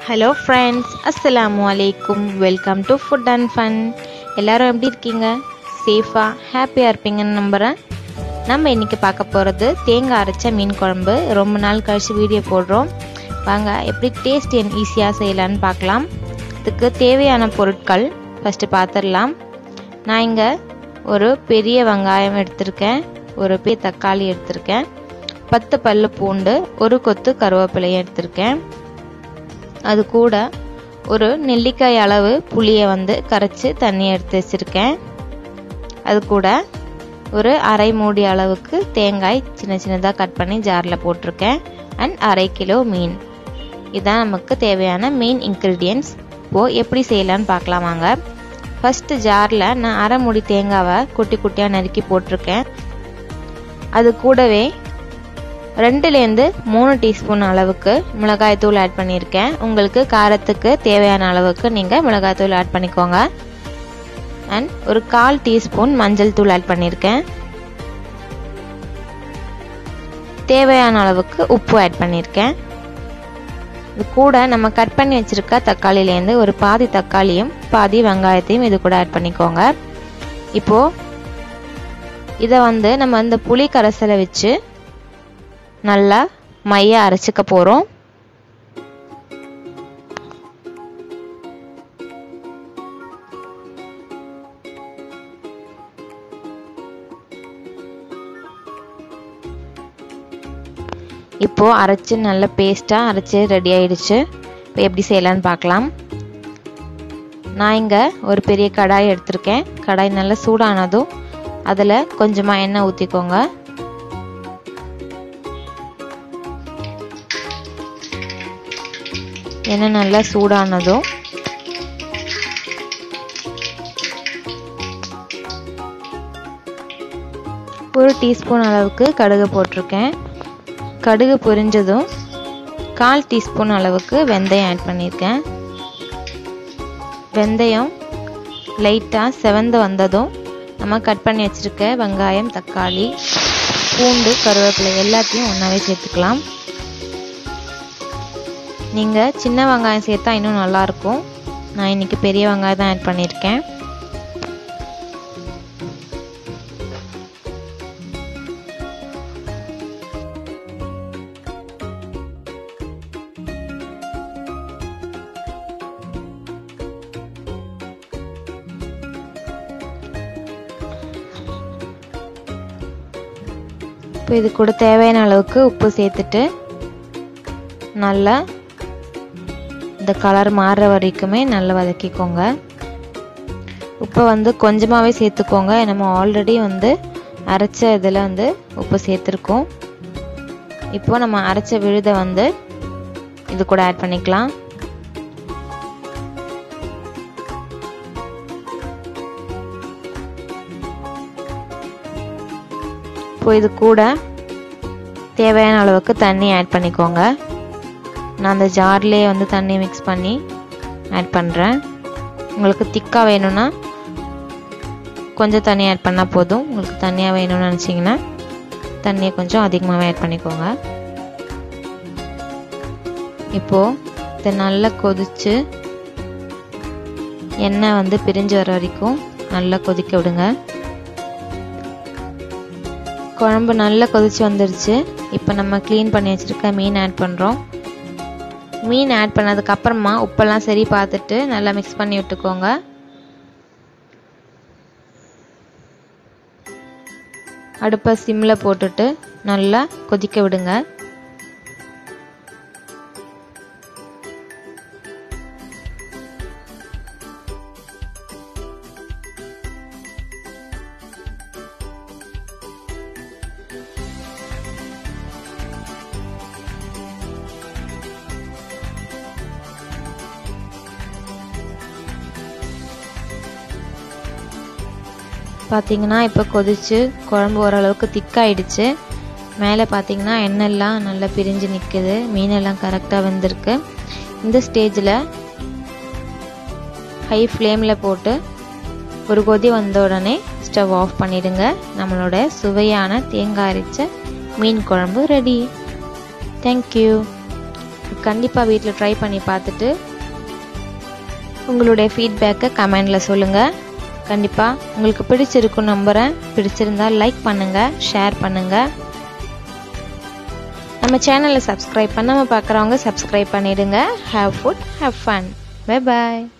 hello friends அஸ்ஸலாமு அலைக்கும் welcome to food and fun எல்லாரும் எப்படி இருக்கீங்க சேஃபாக ஹாப்பியாக இருப்பீங்கன்னு நம்புகிறேன் நம்ம இன்றைக்கி பார்க்க போகிறது தேங்காய் அரைச்ச மீன் குழம்பு ரொம்ப நாள் கழிச்சு வீடியோ போடுறோம் வாங்க எப்படி டேஸ்ட் அண்ட் ஈஸியாக செய்யலான்னு பார்க்கலாம் இதுக்கு தேவையான பொருட்கள் ஃபஸ்ட்டு பார்த்துடலாம் நான் இங்கே ஒரு பெரிய வெங்காயம் எடுத்திருக்கேன் ஒரு பெரிய தக்காளி எடுத்திருக்கேன் பத்து பல்லு பூண்டு ஒரு கொத்து கருவேப்பிலையும் எடுத்திருக்கேன் அது கூட ஒரு நெல்லிக்காய் அளவு புளியை வந்து கரைச்சி தண்ணி எடுத்து வச்சுருக்கேன் அது கூட ஒரு அரை மூடி அளவுக்கு தேங்காய் சின்ன சின்னதாக கட் பண்ணி ஜாரில் போட்டிருக்கேன் அண்ட் அரை கிலோ மீன் இதுதான் நமக்கு தேவையான மெயின் இன்க்ரீடியன்ட்ஸ் இப்போது எப்படி செய்யலான்னு பார்க்கலாம் வாங்க ஃபஸ்ட்டு ஜாரில் நான் அரை மூடி தேங்காவை குட்டி குட்டியாக நறுக்கி போட்டிருக்கேன் அது கூடவே ரெண்டுலேருந்து மூணு டீஸ்பூன் அளவுக்கு மிளகாய்த்தூள் ஆட் பண்ணியிருக்கேன் உங்களுக்கு காரத்துக்கு தேவையான அளவுக்கு நீங்கள் மிளகாய்த்தூள் ஆட் பண்ணிக்கோங்க அண்ட் ஒரு கால் டீஸ்பூன் மஞ்சள் தூள் ஆட் பண்ணியிருக்கேன் தேவையான அளவுக்கு உப்பு ஆட் பண்ணியிருக்கேன் இது கூட நம்ம கட் பண்ணி வச்சுருக்க தக்காளிலேருந்து ஒரு பாதி தக்காளியும் பாதி வெங்காயத்தையும் இது கூட ஆட் பண்ணிக்கோங்க இப்போது இதை வந்து நம்ம இந்த புளி கரைசலை வச்சு நல்லா மைய அரைச்சிக்க போகிறோம் இப்போது அரைச்சி நல்ல பேஸ்ட்டாக அரைச்சி ரெடி ஆயிடுச்சு இப்போ எப்படி செய்யலான்னு பார்க்கலாம் நான் இங்கே ஒரு பெரிய கடாய் எடுத்திருக்கேன் கடாய் நல்லா சூடானதும் அதில் கொஞ்சமாக எண்ணெய் ஊற்றிக்கோங்க எண்ணெய் நல்லா சூடானதும் ஒரு டீஸ்பூன் அளவுக்கு கடுகு போட்டிருக்கேன் கடுகு பொரிஞ்சதும் கால் டீஸ்பூன் அளவுக்கு வெந்தயம் ஆட் பண்ணியிருக்கேன் வெந்தயம் லைட்டாக செவந்து வந்ததும் நம்ம கட் பண்ணி வச்சுருக்க வெங்காயம் தக்காளி பூண்டு கருவேப்பிலை எல்லாத்தையும் ஒன்றாவே சேர்த்துக்கலாம் நீங்கள் சின்ன வெங்காயம் சேர்த்தா இன்னும் நல்லாயிருக்கும் நான் இன்றைக்கி பெரிய வெங்காயம் தான் ஆட் பண்ணியிருக்கேன் இப்போ இது கூட தேவையான அளவுக்கு உப்பு சேர்த்துட்டு நல்லா இந்த கலர் மாறுற வரைக்குமே நல்லா வதக்கிக்கோங்க உப்பை வந்து கொஞ்சமாகவே சேர்த்துக்கோங்க நம்ம ஆல்ரெடி வந்து அரைச்ச இதில் வந்து உப்பு சேர்த்துருக்கோம் இப்போ நம்ம அரைச்ச விழுதை வந்து இது கூட ஆட் பண்ணிக்கலாம் இப்போ இது கூட தேவையான அளவுக்கு தண்ணி ஆட் பண்ணிக்கோங்க நான் அந்த ஜார்லேயே வந்து தண்ணி மிக்ஸ் பண்ணி ஆட் பண்ணுறேன் உங்களுக்கு திக்காக வேணும்னா கொஞ்சம் தண்ணி ஆட் பண்ணால் போதும் உங்களுக்கு தண்ணியாக வேணும்னு நினச்சிங்கன்னா தண்ணியை கொஞ்சம் அதிகமாகவே ஆட் பண்ணிக்கோங்க இப்போது இதை நல்லா கொதித்து எண்ணெய் வந்து பிரிஞ்சு வர வரைக்கும் நல்லா கொதிக்க விடுங்க குழம்பு நல்லா கொதிச்சு வந்துருச்சு இப்போ நம்ம க்ளீன் பண்ணி வச்சுருக்க மீன் ஆட் பண்ணுறோம் மீன் ஆட் பண்ணதுக்கு அப்புறமா உப்பெல்லாம் சரி பார்த்துட்டு நல்லா மிக்ஸ் பண்ணி விட்டுக்கோங்க அடுப்பை சிம்மில் போட்டுட்டு நல்லா கொதிக்க விடுங்க பார்த்தீங்கன்னா இப்போ கொதிச்சு குழம்பு ஓரளவுக்கு திக்காயிடுச்சு மேலே பார்த்தீங்கன்னா எண்ணெய்லாம் நல்லா பிரிஞ்சு நிற்குது மீனெல்லாம் கரெக்டாக வெந்திருக்கு இந்த ஸ்டேஜில் ஹை ஃப்ளேமில் போட்டு ஒரு கொதி வந்த உடனே ஸ்டவ் ஆஃப் பண்ணிடுங்க நம்மளோட சுவையான தேங்காய் அரைச்ச மீன் குழம்பு ரெடி தேங்க்யூ கண்டிப்பாக வீட்டில் ட்ரை பண்ணி பார்த்துட்டு உங்களுடைய ஃபீட்பேக்கை கமெண்டில் சொல்லுங்கள் கண்டிப்பாக உங்களுக்கு பிடிச்சிருக்கும் நம்புகிறேன் பிடிச்சிருந்தா லைக் பண்ணுங்கள் ஷேர் பண்ணுங்கள் நம்ம சேனலை சப்ஸ்கிரைப் பண்ணாமல் பார்க்குறவங்க சப்ஸ்கிரைப் பண்ணிடுங்க have food have fun bye bye